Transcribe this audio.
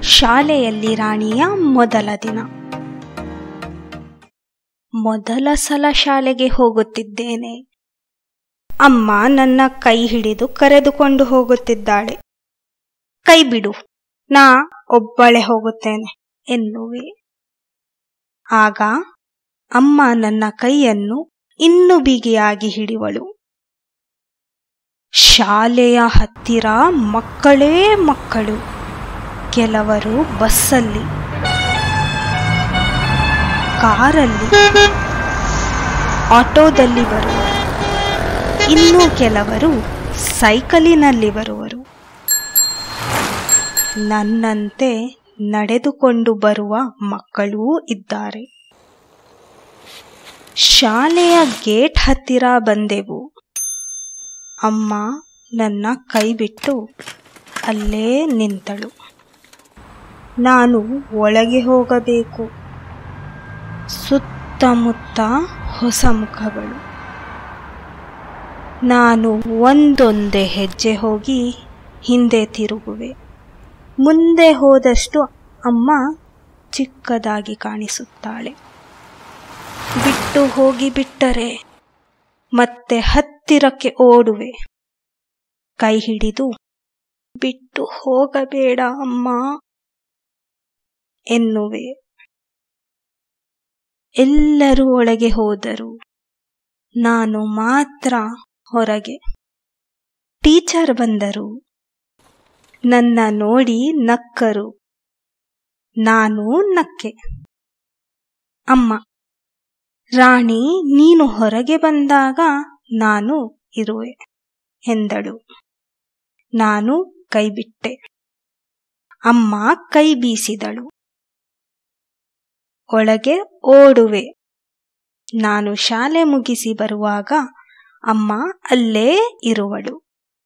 ಶಾಲೆಯಲ್ಲಿ ರಾಣಿಯ ಮೊದಲ ದಿನ ಮೊದಲ ಸಲ ಶಾಲೆಗೆ ಹೋಗುತ್ತಿದ್ದೇನೆ ಅಮ್ಮ ನನ್ನ ಕೈ ಹಿಡಿದು ಕರೆದುಕೊಂಡು ಹೋಗುತ್ತಿದ್ದಾಳೆ ಕೈ ಬಿಡು ನಾ ಒಬ್ಬಳೆ ಹೋಗುತ್ತೇನೆ ಎನ್ನುವೆ ಆಗ ಅಮ್ಮ ನನ್ನ ಕೈಯನ್ನು ಇನ್ನೂ ಬಿಗಿಯಾಗಿ ಹಿಡಿವಳು ಶಾಲೆಯ ಹತ್ತಿರ ಮಕ್ಕಳೇ ಮಕ್ಕಳು ಕೆಲವರು ಬಸ್ಸಲ್ಲಿ ಕಾರಲ್ಲಿ ಆಟೋದಲ್ಲಿ ಬರುವರು ಇನ್ನು ಕೆಲವರು ಸೈಕಲಿನಲ್ಲಿ ಬರುವರು ನನ್ನಂತೆ ನಡೆದುಕೊಂಡು ಬರುವ ಮಕ್ಕಳೂ ಇದ್ದಾರೆ ಶಾಲೆಯ ಗೇಟ್ ಹತ್ತಿರ ಬಂದೆವು ಅಮ್ಮ ನನ್ನ ಕೈ ಬಿಟ್ಟು ಅಲ್ಲೇ ನಿಂತಳು ನಾನು ಒಳಗೆ ಹೋಗಬೇಕು ಸುತ್ತಮುತ್ತ ಹೊಸ ಮುಖಗಳು ನಾನು ಒಂದೊಂದೇ ಹೆಜ್ಜೆ ಹೋಗಿ ಹಿಂದೆ ತಿರುಗುವೆ ಮುಂದೆ ಹೋದಷ್ಟು ಅಮ್ಮ ಚಿಕ್ಕದಾಗಿ ಕಾಣಿಸುತ್ತಾಳೆ ಬಿಟ್ಟು ಹೋಗಿ ಬಿಟ್ಟರೆ ಮತ್ತೆ ಹತ್ತಿರಕ್ಕೆ ಓಡುವೆ ಕೈ ಹಿಡಿದು ಬಿಟ್ಟು ಹೋಗಬೇಡ ಅಮ್ಮ ಎನ್ನುವೆ ಎಲ್ಲರೂ ಒಳಗೆ ಹೋದರು ನಾನು ಮಾತ್ರ ಹೊರಗೆ ಟೀಚರ್ ಬಂದರು ನನ್ನ ನೋಡಿ ನಕ್ಕರು ನಾನು ನಕ್ಕೆ ಅಮ್ಮ ರಾಣಿ ನೀನು ಹೊರಗೆ ಬಂದಾಗ ನಾನು ಇರುವೆ ಎಂದಳು ನಾನು ಕೈಬಿಟ್ಟೆ ಅಮ್ಮ ಕೈ ಬೀಸಿದಳು ಒಳಗೆ ಓಡುವೆ ನಾನು ಶಾಲೆ ಮುಗಿಸಿ ಬರುವಾಗ ಅಮ್ಮ ಅಲ್ಲೇ ಇರುವಳು